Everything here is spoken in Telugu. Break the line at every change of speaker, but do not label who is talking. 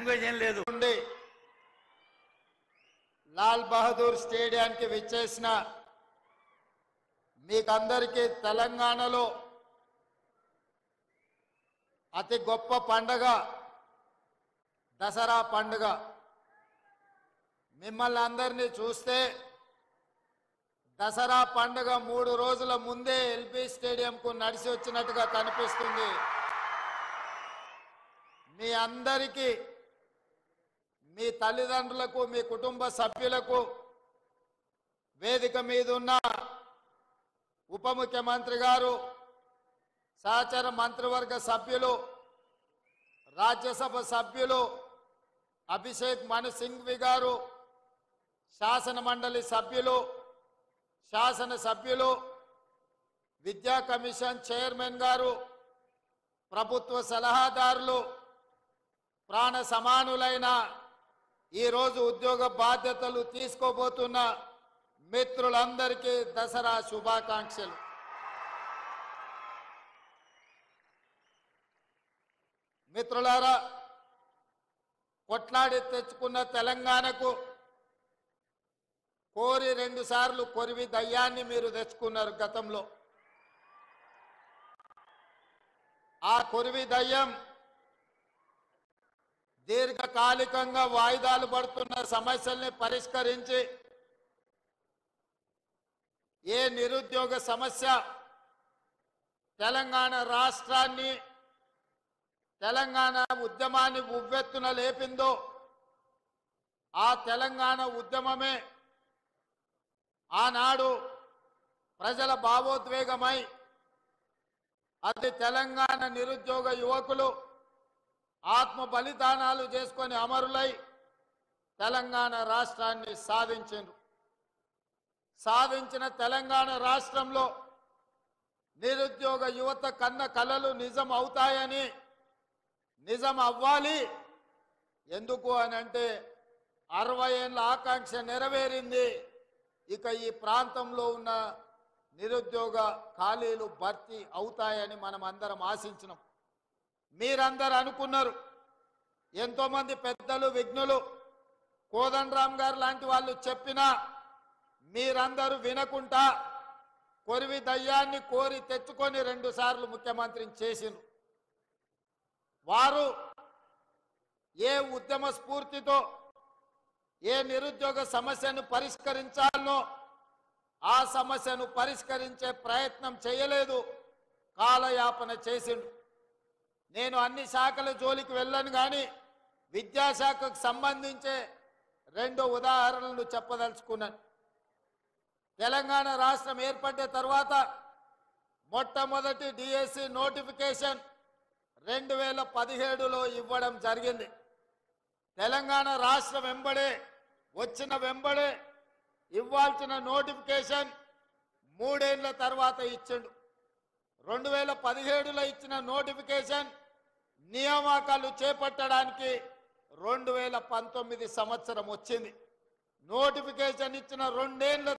లాంగ్వేజ్ ఏం లేదు
నుండి లాల్ బహదూర్ స్టేడియానికి విచ్చేసిన మీకందరికీ తెలంగాణలో అతి గొప్ప పండగ దసరా పండుగ మిమ్మల్ని అందరినీ చూస్తే దసరా పండుగ మూడు రోజుల ముందే ఎల్బీ స్టేడియంకు నడిచి వచ్చినట్టుగా కనిపిస్తుంది మీ అందరికీ మీ తల్లిదండ్రులకు మీ కుటుంబ సభ్యులకు వేదిక మీద ఉన్న ఉప ముఖ్యమంత్రి గారు సహచర మంత్రివర్గ సభ్యులు రాజ్యసభ సభ్యులు అభిషేక్ మను సింఘ్వి గారు శాసన మండలి సభ్యులు శాసన సభ్యులు విద్యా కమిషన్ చైర్మన్ గారు ప్రభుత్వ సలహాదారులు ప్రాణ సమానులైన ఈరోజు ఉద్యోగ బాధ్యతలు తీసుకోబోతున్న మిత్రులందరికీ దసరా శుభాకాంక్షలు మిత్రులారా కొట్లాడి తెచ్చుకున్న తెలంగాణకు కోరి రెండు సార్లు కొరివి దయ్యాన్ని మీరు తెచ్చుకున్నారు గతంలో ఆ కొరివి దయ్యం దీర్ఘకాలికంగా వాయిదాలు పడుతున్న సమస్యల్ని పరిష్కరించి ఏ నిరుద్యోగ సమస్య తెలంగాణ రాష్ట్రాన్ని తెలంగాణ ఉద్యమాన్ని ఉవ్వెత్తున లేపిందో ఆ తెలంగాణ ఉద్యమమే ఆనాడు ప్రజల భావోద్వేగమై అది తెలంగాణ నిరుద్యోగ యువకులు ఆత్మ బలిదానాలు చేసుకొని అమరులై తెలంగాణ రాష్ట్రాన్ని సాధించారు సాధించిన తెలంగాణ రాష్ట్రంలో నిరుద్యోగ యువత కన్న కలలు నిజం అవుతాయని నిజం అవ్వాలి ఎందుకు అని అంటే అరవై ఏళ్ళ ఆకాంక్ష నెరవేరింది ఇక ఈ ప్రాంతంలో ఉన్న నిరుద్యోగ ఖాళీలు భర్తీ అవుతాయని మనం అందరం ఆశించినాం మీరందరూ అనుకున్నారు ఎంతోమంది పెద్దలు విఘ్నులు కోదండరామ్ గారు లాంటి వాళ్ళు చెప్పినా మీరందరూ వినకుండా కొరివి దయ్యాన్ని కోరి తెచ్చుకొని రెండు సార్లు ముఖ్యమంత్రిని చేసిండ్రు వారు ఏ ఉద్యమ స్ఫూర్తితో ఏ నిరుద్యోగ సమస్యను పరిష్కరించాలనో ఆ సమస్యను పరిష్కరించే ప్రయత్నం చేయలేదు కాలయాపన చేసిండు నేను అన్ని శాఖల జోలికి వెళ్ళను కానీ విద్యాశాఖకు సంబంధించే రెండు ఉదాహరణలు చెప్పదలుచుకున్నాను తెలంగాణ రాష్ట్రం ఏర్పడ్డ తర్వాత మొట్టమొదటి డిఎస్సి నోటిఫికేషన్ రెండు వేల పదిహేడులో ఇవ్వడం జరిగింది తెలంగాణ రాష్ట్రం వెంబడే వచ్చిన వెంబడే ఇవ్వాల్సిన నోటిఫికేషన్ మూడేళ్ల తర్వాత ఇచ్చిండు రెండు వేల పదిహేడులో ఇచ్చిన నోటిఫికేషన్ నియామకాలు చేపట్టడానికి రెండు వేల పంతొమ్మిది సంవత్సరం వచ్చింది నోటిఫికేషన్ ఇచ్చిన రెండేళ్ల